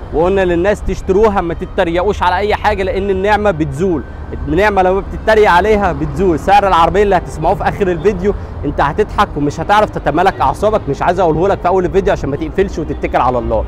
وقلنا للناس تشتروها ما تتريقوش على اي حاجه لان النعمه بتزول النعمه لما بتتريق عليها بتزول سعر العربيه اللي هتسمعوه في اخر الفيديو انت هتضحك ومش هتعرف تتمالك اعصابك مش عايز اقوله لك في اول الفيديو عشان ما تقفلش وتتكل على الله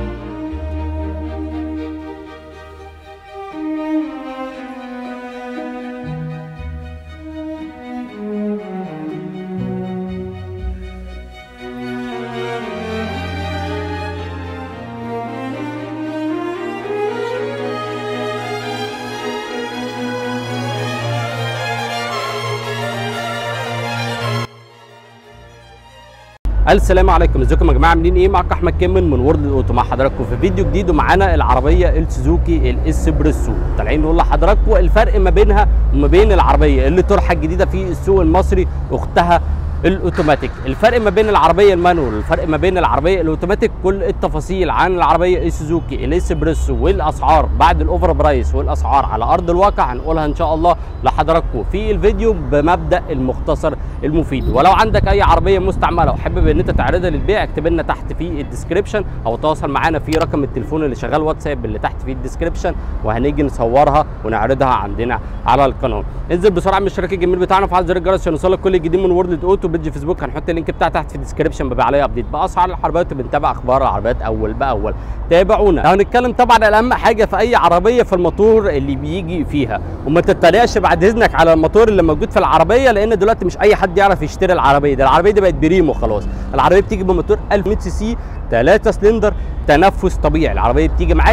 السلام عليكم ازيكم يا جماعه عاملين ايه معاكم احمد كامل من وورلد اوتو مع حضراتكم في فيديو جديد ومعانا العربيه السوزوكي الاسبريسو طالعين نقول لحضراتكم الفرق ما بينها وما بين العربيه اللي طرحه الجديده في السوق المصري اختها الاوتوماتيك الفرق ما بين العربيه المانوال الفرق ما بين العربيه الاوتوماتيك كل التفاصيل عن العربيه السوزوكي الاسبريسو والاسعار بعد الاوفر برايس والاسعار على ارض الواقع هنقولها ان شاء الله لحضراتكم في الفيديو بمبدا المختصر المفيد ولو عندك اي عربيه مستعمله وحابب ان انت تعرضها للبيع اكتب لنا تحت في الديسكربشن او تواصل معانا في رقم التليفون اللي شغال واتساب اللي تحت في الديسكربشن وهنيجي نصورها ونعرضها عندنا على القناه انزل بسرعه من الاشتراك الجميل بتاعنا وفعل زر الجرس عشان يوصلك كل جديد من وورلد اوتو بيج فيسبوك هنحط اللينك بتاعه تحت في الديسكربشن بيبقى عليه ابديت باسعار العربيات وبنتابع اخبار العربيات اول باول تابعونا لو هنتكلم طبعا على اهم حاجه في اي عربيه في الموتور اللي بيجي فيها وما تتريقش بعد اذنك على الموتور اللي موجود في العربيه لان دلوقتي مش اي حد يعرف يشتري العربيه دي العربيه دي بقت بريمو خلاص العربيه بتيجي بموتور 1100 سي سي 3 سلندر تنفس طبيعي العربيه بتيجي معاك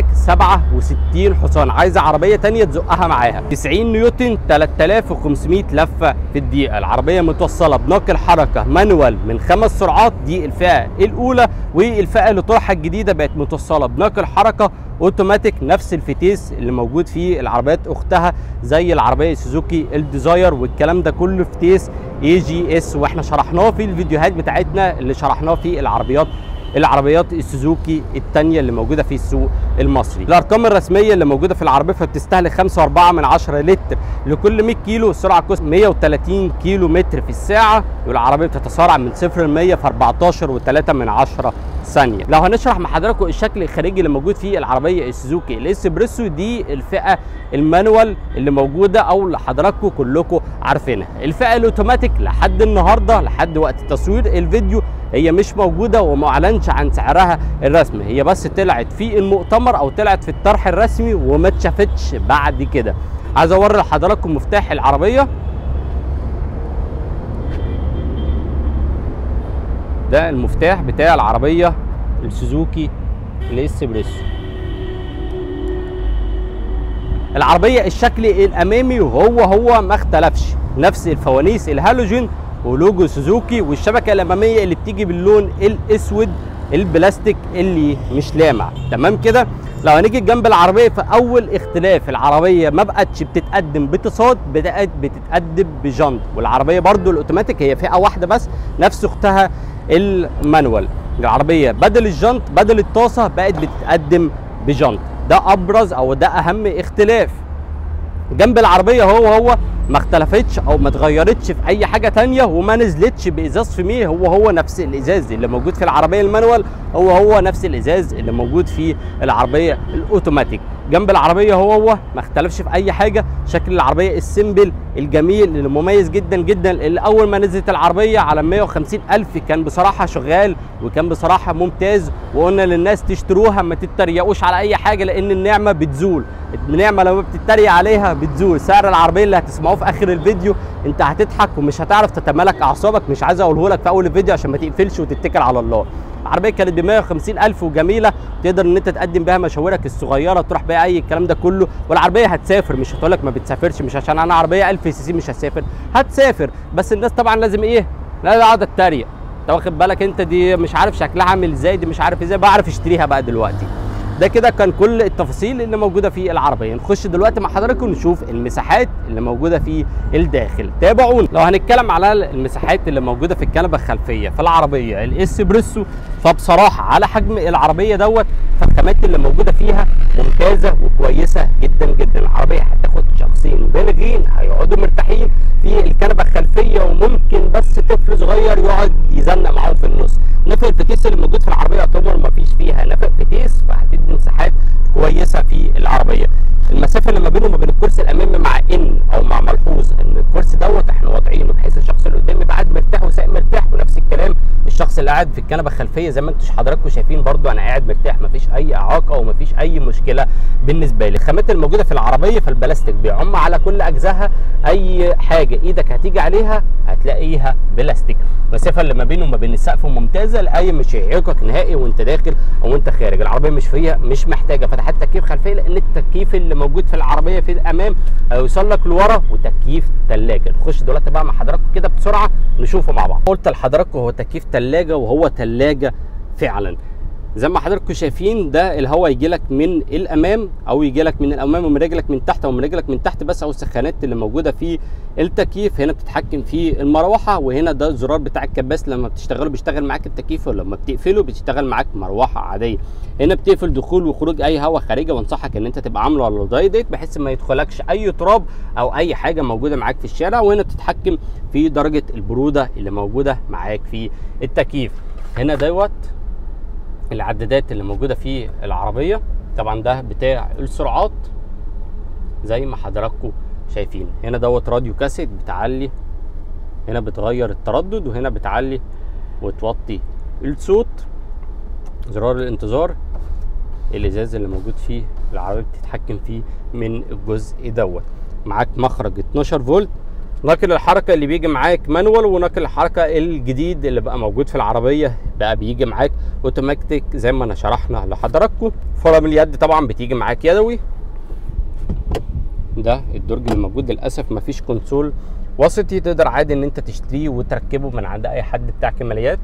67 حصان عايزه عربيه تانية تزقها معاها 90 نيوتن 3500 لفه في الدقيقه العربيه متوصله بناقل حركه مانوال من خمس سرعات دي الفئه الاولى والفئه اللي طرحها الجديده بقت متوصله بناقل حركه اوتوماتيك نفس الفتيس اللي موجود في العربيات اختها زي العربيه سوزوكي الديزاير والكلام ده كله فتيس اي جي اس واحنا شرحناه في الفيديوهات بتاعتنا اللي شرحناه في العربيات العربيات السوزوكي الثانيه اللي موجوده في السوق المصري الارقام الرسميه اللي موجوده في العربيه فبتستهلك 5.4 من 10 لتر لكل 100 كيلو سرعه كوست 130 كيلو متر في الساعه والعربيه بتتسارع من 0 ل 100 في 14 و3 من 10 ثانيه لو هنشرح مع حضراتكم الشكل الخارجي اللي موجود في العربيه السوزوكي الاسبريسو دي الفئه المانوال اللي موجوده او اللي حضراتكم كلكم عارفينها الفئه الاوتوماتيك لحد النهارده لحد وقت تصوير الفيديو هي مش موجوده وما اعلنش عن سعرها الرسمي هي بس طلعت في المؤتمر او طلعت في الطرح الرسمي وما اتشافتش بعد كده عايز اوري لحضراتكم مفتاح العربيه ده المفتاح بتاع العربيه السوزوكي الاسبريسو العربيه الشكل الامامي وهو هو ما اختلفش نفس الفوانيس الهالوجين ولوجو سوزوكي والشبكه الاماميه اللي بتيجي باللون الاسود البلاستيك اللي مش لامع تمام كده لو هنيجي جنب العربيه في اول اختلاف العربيه ما بقتش بتتقدم باتصاد بدات بتتقدم بجنط والعربيه برضو الاوتوماتيك هي فئه واحده بس نفس اختها المانوال العربيه بدل الجنط بدل الطاسه بقت بتتقدم بجنط ده ابرز او ده اهم اختلاف جنب العربيه هو هو ما اختلفتش او ما اتغيرتش في اي حاجه تانية وما نزلتش بازاز في ميه هو هو نفس الازاز اللي موجود في العربيه المانوال هو هو نفس الازاز اللي موجود في العربيه الاوتوماتيك جنب العربيه هو هو ما اختلفش في اي حاجه شكل العربيه السيمبل الجميل المميز جدا جدا اللي اول ما نزلت العربيه على 150 الف كان بصراحه شغال وكان بصراحه ممتاز وقلنا للناس تشتروها ما تتريقوش على اي حاجه لان النعمه بتزول النعمه لما بتتريق عليها بتزول سعر العربيه اللي هتسمعوه في اخر الفيديو انت هتضحك ومش هتعرف تتمالك اعصابك مش عايز اقوله لك في اول الفيديو عشان ما تقفلش وتتكل على الله العربيه كانت ب 150 الف وجميله تقدر ان انت تقدم بيها مشاويرك الصغيره تروح بيها اي الكلام ده كله والعربيه هتسافر مش هتقول لك ما بتسافرش مش عشان انا عربيه 1000 سي سي مش هتسافر هتسافر بس الناس طبعا لازم ايه لا اقعد اتريق انت واخد بالك انت دي مش عارف شكلها عامل ازاي دي مش عارف ازاي بعرف اشتريها بقى دلوقتي ده كده كان كل التفاصيل اللي موجوده في العربيه نخش دلوقتي مع حضراتكم نشوف المساحات اللي موجوده في الداخل تابعونا لو هنتكلم على المساحات اللي موجوده في الكنبه الخلفيه في العربيه الاسبريسو فبصراحه على حجم العربيه دوت فالخامات اللي موجوده فيها ممتازه وكويسه جدا جدا العربيه هتاخد شخصين بالغين هيقعدوا مرتاحين في الكنبه الخلفيه وممكن بس طفل صغير يقعد يزنق معاهم في النص نفق الفتيس اللي موجود في العربيه يعتبر ما فيش فيها نفق فتيس فهتدي مساحات قاعد في الكنبه الخلفيه زي ما انتم حضراتكم شايفين برضو انا قاعد مرتاح مفيش اي اعاقه ومفيش اي مشكله بالنسبه لي الخامات الموجوده في العربيه فالبلاستيك بيعم على كل اجزائها اي حاجه ايدك هتيجي عليها هتلاقيها بلاستيك المسافه اللي ما بينه وما بين السقف ممتازه لاي مش هيعيقك نهائي وانت داخل او وانت خارج العربيه مش فيها مش محتاجه فتحات تكييف خلفيه لان التكييف اللي موجود في العربيه في الامام هيوصل لك لورا وتكييف ثلاجه نخش دلوقتي بقى مع حضراتكم كده بسرعه نشوفه مع بعض قلت لحضراتكم هو تكييف ثلاجه وهو ثلاجه فعلا زي ما حضراتكم شايفين ده الهواء يجي لك من الامام او يجي لك من الامام ومن رجلك من تحت او من رجلك من تحت بس او السخانات اللي موجوده في التكييف هنا بتتحكم في المروحه وهنا ده الزرار بتاع الكباس لما بتشتغله بيشتغل معاك التكييف ولما بتقفله بتشتغل معاك مروحه عاديه هنا بتقفل دخول وخروج اي هواء خارجي وانصحك ان انت تبقى عامله على الدايديت بحيث ما يدخلكش اي تراب او اي حاجه موجوده معاك في الشارع وهنا بتتحكم في درجه البروده اللي موجوده معاك في التكييف هنا دوت العدادات اللي موجوده في العربيه طبعا ده بتاع السرعات زي ما حضراتكم شايفين هنا دوت راديو كاسيت بتعلي هنا بتغير التردد وهنا بتعلي وتوطي الصوت زرار الانتظار الازاز اللي موجود فيه العربيه بتتحكم فيه من الجزء دوت معاك مخرج 12 فولت ناقل الحركه اللي بيجي معاك مانوال وناقل الحركه الجديد اللي بقى موجود في العربيه بقى بيجي معاك اوتوماتيك زي ما انا شرحنا لحضراتكم فرم اليد طبعا بتيجي معاك يدوي ده الدرج اللي موجود للاسف مفيش كونسول وسطي تقدر عادي ان انت تشتريه وتركبه من عند اي حد بتاع كماليات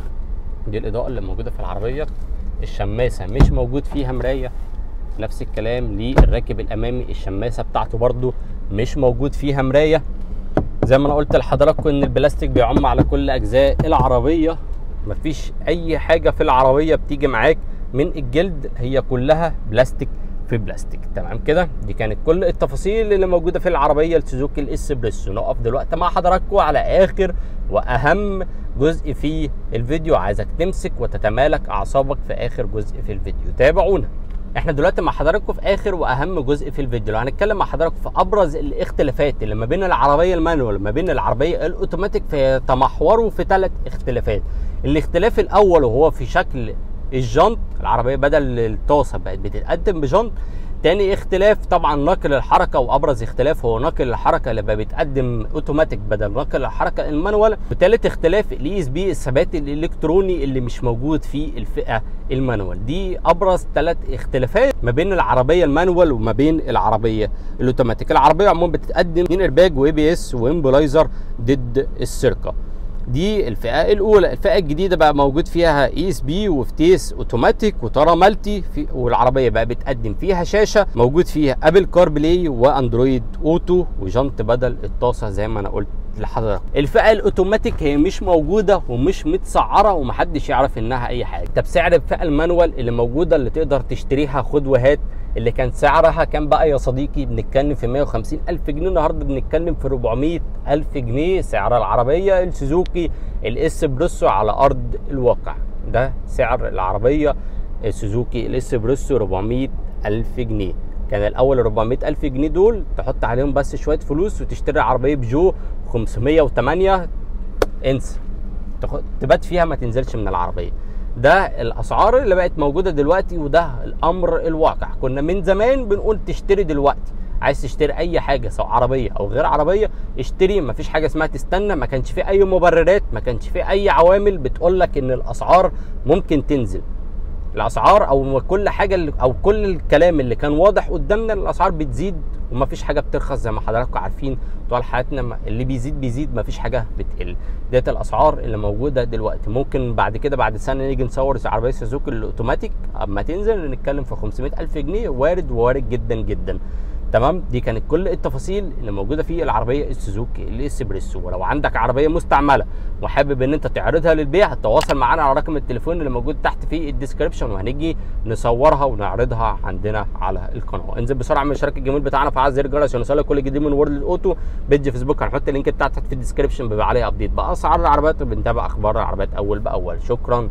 دي الاضاءه اللي موجوده في العربيه الشماسه مش موجود فيها مرايه نفس الكلام للراكب الامامي الشماسه بتاعته برده مش موجود فيها مرايه زي ما انا قلت لحضراتكم ان البلاستيك بيعم على كل اجزاء العربيه مفيش اي حاجه في العربيه بتيجي معاك من الجلد هي كلها بلاستيك في بلاستيك تمام كده دي كانت كل التفاصيل اللي موجوده في العربيه السوزوكي الاسبريسو نقف دلوقتي مع حضراتكم على اخر واهم جزء في الفيديو عايزك تمسك وتتمالك اعصابك في اخر جزء في الفيديو تابعونا احنا دلوقتي مع حضراتكم في اخر واهم جزء في الفيديو لو هنتكلم مع حضراتكم في ابرز الاختلافات اللي ما بين العربيه المانوال ما بين العربيه الاوتوماتيك فيتمحوروا في ثلاث اختلافات الاختلاف الاول وهو في شكل الجنط العربيه بدل الطاسه بقت بتتقدم بجنط تاني اختلاف طبعا نقل الحركه وابرز اختلاف هو نقل الحركه اللي بقى بيتقدم اوتوماتيك بدل نقل الحركه المانوال وتالت اختلاف الاي اس بي الثبات الالكتروني اللي مش موجود في الفئه المانوال دي ابرز ثلاث اختلافات ما بين العربيه المانوال وما بين العربيه الاوتوماتيك العربيه عموما بتتقدم من ارباج واي بي اس وامبلايزر ضد السرقه دي الفئه الاولى الفئه الجديده بقى موجود فيها اي اس بي وفتيس اوتوماتيك وترى مالتي في والعربيه بقى بتقدم فيها شاشه موجود فيها ابل كار بلاي واندرويد اوتو وجنط بدل الطاسه زي ما انا قلت لحضرتك الفئه الاوتوماتيك هي مش موجوده ومش متسعره ومحدش يعرف انها اي حاجه طب سعر الفئه المانوال اللي موجوده اللي تقدر تشتريها خد وهات اللي كان سعرها كان بقى يا صديقي بنتكلم في 150 ألف جنيه النهارده بنتكلم في 400 ألف جنيه سعر العربية السوزوكي الاسبريسو على أرض الواقع ده سعر العربية السوزوكي الاسبريسو 400 ألف جنيه كان الأول 400 ألف جنيه دول تحط عليهم بس شوية فلوس وتشتري عربية بجو 508 انسى تبات فيها ما تنزلش من العربية ده الاسعار اللي بقت موجوده دلوقتي وده الامر الواقع كنا من زمان بنقول تشتري دلوقتي عايز تشتري اي حاجه سواء عربيه او غير عربيه اشتري مفيش حاجه اسمها تستنى ما كانش في اي مبررات ما كانش في اي عوامل بتقول لك ان الاسعار ممكن تنزل الاسعار او كل حاجه اللي او كل الكلام اللي كان واضح قدامنا الاسعار بتزيد ومفيش حاجه بترخص زي ما حضراتكم عارفين طوال حياتنا اللي بيزيد بيزيد مفيش حاجه بتقل ديت الاسعار اللي موجوده دلوقتي ممكن بعد كده بعد سنه نيجي نصور عربيه سوزوكي الاوتوماتيك اما تنزل نتكلم في 500 الف جنيه وارد ووارد جدا جدا تمام دي كانت كل التفاصيل اللي موجوده في العربيه السوزوكي الاسبريسو ولو عندك عربيه مستعمله وحابب ان انت تعرضها للبيع تواصل معانا على رقم التليفون اللي موجود تحت في الديسكربشن وهنيجي نصورها ونعرضها عندنا على القناه انزل بسرعه من الاشتراك الجميل بتاعنا فعل زر الجرس عشان يوصلك كل جديد من وورلد اوتو بيج فيسبوك هنحط اللينك بتاعتك في الديسكربشن بيبقى عليه ابديت باسعار العربيات وبنتابع اخبار العربيات اول باول شكرا